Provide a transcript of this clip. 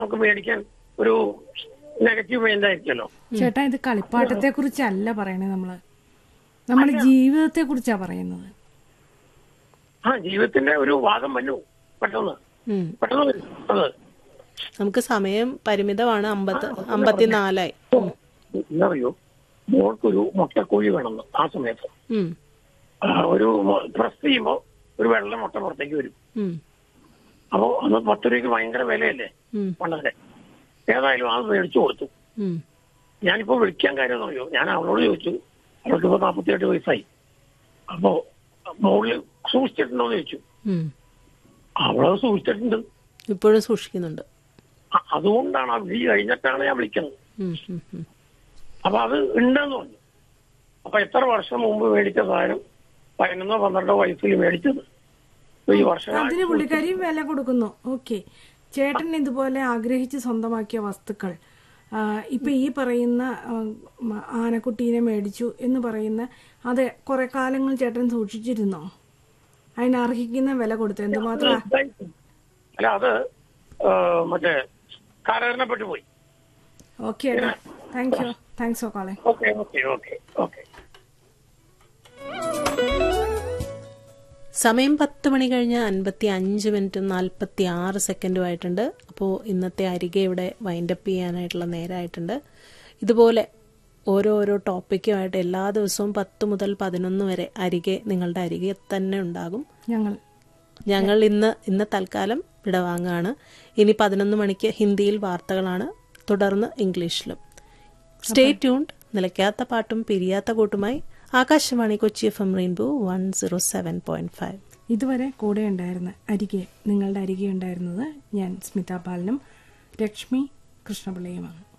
നമുക്ക് മേടിക്കാൻ ഒരു നെഗറ്റീവ് മൈൻഡ് ആയിരിക്കുമല്ലോ ചേട്ടാ ഇത് കളിപ്പാട്ടത്തെ കുറിച്ചല്ല പറയണേ നമ്മള് നമ്മുടെ ജീവിതത്തെ കുറിച്ചാ പറയുന്നത് ആ ജീവിതത്തിന്റെ ഒരു ഭാഗം വന്നു പെട്ടെന്ന് ഉം. പെട്ടെന്ന് വരും. അത് നമുക്ക് സമയം പരിമിതമാണ് അമ്പത്ത് അമ്പത്തിനാലായി എന്നറിയോ മോൾക്കൊരു മുട്ടക്കോഴി വേണമെന്ന് ആ സമയത്ത് ഉം. ആ, ഒരു പ്രസ് ചെയ്യുമ്പോ ഒരു വെള്ള മുട്ട പുറത്തേക്ക് വരും ഉം. അപ്പോ അന്ന് പത്ത് രൂപയ്ക്ക് ഭയങ്കര വിലയല്ലേ ഉം. പണ്ടൊക്കെ ഏതായാലും അത് മേടിച്ചു കൊടുത്തു ഉം. ഞാനിപ്പോ വിളിക്കാൻ കാര്യം എന്നറിയോ ഞാൻ അവളോട് ചോദിച്ചു അവൾക്ക് ഇപ്പൊ നാപ്പത്തിയെട്ട് വയസ്സായി അപ്പോ മോളിൽ സൂക്ഷിച്ചിട്ടുണ്ടോ എന്ന് ചോദിച്ചു ഉം. അവളത് സൂക്ഷിച്ചിട്ടുണ്ട് ഇപ്പോഴും സൂക്ഷിക്കുന്നുണ്ട് അ- അതുകൊണ്ടാണ് ആ വിളി കഴിഞ്ഞിട്ടാണ് ഞാൻ വിളിക്കുന്നത് ഉം. ഉം. ഉം. അപ്പൊ അത് ഉണ്ടെന്ന് പറഞ്ഞു അപ്പൊ എത്ര വർഷം മുമ്പ് മേടിച്ച സാധനം പതിനൊന്നോ പന്ത്രണ്ടോ വയസ്സിൽ മേടിച്ചത് ഇപ്പൊ ഈ വർഷം അതിന് പുള്ളിക്കാരി വില കൊടുക്കുന്നു ഓക്കെ ചേട്ടൻ ഇതുപോലെ ആഗ്രഹിച്ച് സ്വന്തമാക്കിയ വസ്തുക്കൾ ആ, ഇപ്പൊ ഈ പറയുന്ന ആ, മ- ആനക്കുട്ടീനെ മേടിച്ചു എന്ന് പറയുന്ന അത് കുറെ കാലങ്ങൾ ചേട്ടൻ സൂക്ഷിച്ചിരുന്നോ അതിന് അർഹിക്കുന്ന വില കൊടുത്തു എന്തുമാത്രം അല്ല അത് ആ, മറ്റേ കാലഹരണപ്പെട്ടു പോയി ഓക്കെ ഏട്ടാ thank you thanks for calling okay okay okay okay സമയം പത്ത് മണി കഴിഞ്ഞ് അൻപത്തി അഞ്ച് മിനിറ്റും നാൽപ്പത്തി ആറ് സെക്കൻഡും ആയിട്ടുണ്ട് അപ്പോൾ ഇന്നത്തെ അരികെ ഇവിടെ വൈൻഡപ്പ് ചെയ്യാനായിട്ടുള്ള നേരമായിട്ടുണ്ട് ഇതുപോലെ ഓരോരോ ടോപ്പിക്കുമായിട്ട് എല്ലാ ദിവസവും പത്ത് മുതൽ പതിനൊന്ന് വരെ അരികെ നിങ്ങളുടെ അരികെ തന്നെ ഉണ്ടാകും ഞങ്ങൾ ഞങ്ങൾ ഇന്ന് ഇന്ന് തൽക്കാലം വിടവാങ്ങാണ് ഇനി പതിനൊന്ന് മണിക്ക് ഹിന്ദിയിൽ വാർത്തകളാണ് തുടർന്ന് ഇംഗ്ലീഷിലും സ്റ്റേ ട്യൂൺഡ് നിലയ്ക്കാത്ത പാട്ടും പിരിയാത്ത കൂട്ടുമായി Akashvani Kochi F M rainbow one zero seven point five ഇതുവരെ കൂടെ ഉണ്ടായിരുന്ന അരികെ നിങ്ങളുടെ അരികെ ഉണ്ടായിരുന്നത് ഞാൻ സ്മിത ബാലനും ലക്ഷ്മി കൃഷ്ണപിള്ളയുമാണ്